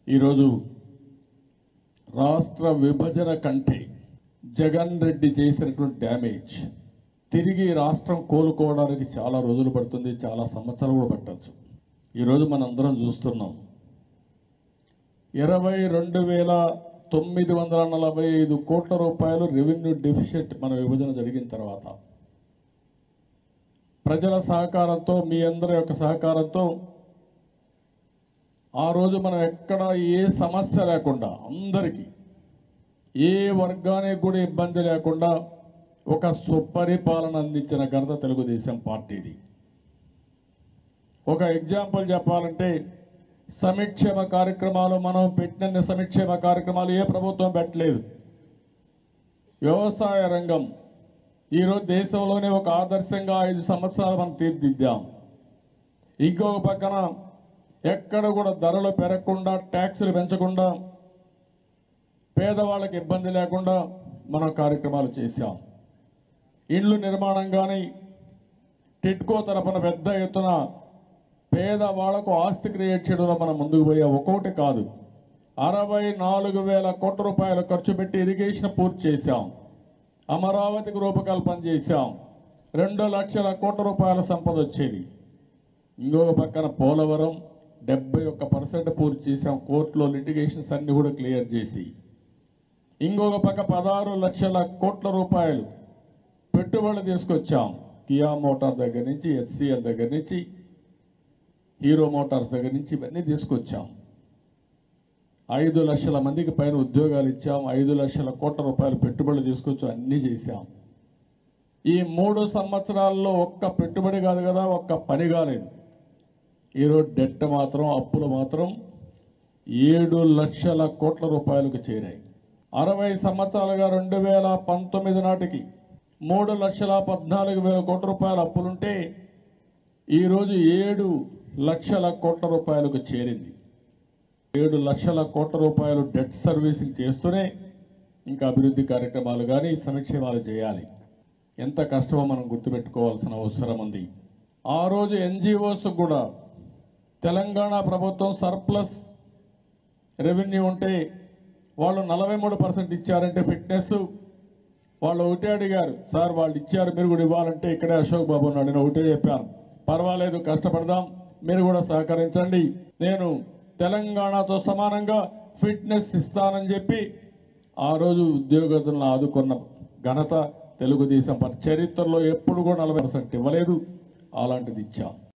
ఈరోజు రాష్ట్ర విభజన కంటే జగన్ రెడ్డి చేసినటువంటి డ్యామేజ్ తిరిగి రాష్ట్రం కోలుకోవడానికి చాలా రోజులు పడుతుంది చాలా సంవత్సరాలు కూడా పట్టవచ్చు ఈరోజు మనందరం చూస్తున్నాం ఇరవై రెండు వేల తొమ్మిది వందల నలభై ఐదు కోట్ల రూపాయలు రెవెన్యూ డెఫిషిట్ మన విభజన జరిగిన తర్వాత ప్రజల సహకారంతో మీ అందరి యొక్క సహకారంతో ఆ రోజు మనం ఎక్కడ ఏ సమస్య లేకుండా అందరికీ ఏ వర్గానికి కూడా ఇబ్బంది లేకుండా ఒక సుపరిపాలన అందించిన ఘనత తెలుగుదేశం పార్టీది ఒక ఎగ్జాంపుల్ చెప్పాలంటే సంక్షేమ కార్యక్రమాలు మనం పెట్టిన సంక్షేమ కార్యక్రమాలు ఏ ప్రభుత్వం పెట్టలేదు వ్యవసాయ రంగం ఈరోజు దేశంలోనే ఒక ఆదర్శంగా ఐదు సంవత్సరాలు మనం తీర్చిదిద్దాం ఇంకొక పక్కన ఎక్కడ కూడా ధరలు పెరగకుండా ట్యాక్సులు పెంచకుండా పేదవాళ్ళకి ఇబ్బంది లేకుండా మనం కార్యక్రమాలు చేశాం ఇండ్లు నిర్మాణం కానీ టిట్కో తరపున పెద్ద ఎత్తున పేదవాళ్లకు ఆస్తి క్రియేట్ చేయడంలో మనం ముందుకు పోయే ఒక్కొక్కటి కాదు అరవై నాలుగు వేల కోట్ల రూపాయలు ఖర్చు పెట్టి ఇరిగేషన్ పూర్తి చేశాం అమరావతికి రూపకల్పన చేశాం రెండు లక్షల కోట్ల రూపాయల సంపద వచ్చేది ఇంకొక పక్కన పోలవరం డెబ్బై ఒక్క పర్సెంట్ పూర్తి చేశాం కోర్టులో లిటిగేషన్స్ అన్ని కూడా క్లియర్ చేసి ఇంకొక పక్క పదహారు లక్షల కోట్ల రూపాయలు పెట్టుబడులు తీసుకొచ్చాం కియా మోటార్ దగ్గర నుంచి హెచ్సిఎల్ దగ్గర నుంచి హీరో మోటార్స్ దగ్గర నుంచి ఇవన్నీ తీసుకొచ్చాం ఐదు లక్షల మందికి పైన ఉద్యోగాలు ఇచ్చాం ఐదు లక్షల కోట్ల రూపాయలు పెట్టుబడులు తీసుకొచ్చాం అన్నీ చేశాం ఈ మూడు సంవత్సరాల్లో ఒక్క పెట్టుబడి కాదు కదా ఒక్క పని కాలేదు ఈరోజు డెట్ మాత్రం అప్పులు మాత్రం ఏడు లక్షల కోట్ల రూపాయలకు చేరాయి అరవై సంవత్సరాలుగా రెండు వేల పంతొమ్మిది నాటికి మూడు లక్షల పద్నాలుగు వేల కోట్ల రూపాయల అప్పులుంటే ఈరోజు ఏడు లక్షల కోట్ల రూపాయలకు చేరింది ఏడు లక్షల కోట్ల రూపాయలు డెట్ సర్వీసింగ్ చేస్తూనే ఇంకా అభివృద్ధి కార్యక్రమాలు కానీ సంక్షేమాలు చేయాలి ఎంత కష్టమో మనం గుర్తుపెట్టుకోవాల్సిన అవసరం ఉంది ఆ రోజు ఎన్జిఓస్ కూడా తెలంగాణ ప్రభుత్వం సర్ప్లస్ రెవెన్యూ ఉంటే వాళ్ళు నలభై మూడు పర్సెంట్ ఇచ్చారంటే ఫిట్నెస్ వాళ్ళు ఒకటే అడిగారు సార్ వాళ్ళు ఇచ్చారు మీరు కూడా ఇవ్వాలంటే ఇక్కడే అశోక్ బాబు ఉన్నాడు నేను ఒకటే చెప్పాను పర్వాలేదు కష్టపడదాం మీరు కూడా సహకరించండి నేను తెలంగాణతో సమానంగా ఫిట్నెస్ ఇస్తానని చెప్పి ఆ రోజు ఉద్యోగస్తులను ఆదుకున్న ఘనత తెలుగుదేశం పార్టీ చరిత్రలో ఎప్పుడు కూడా నలభై పర్సెంట్ ఇవ్వలేదు అలాంటిది ఇచ్చాం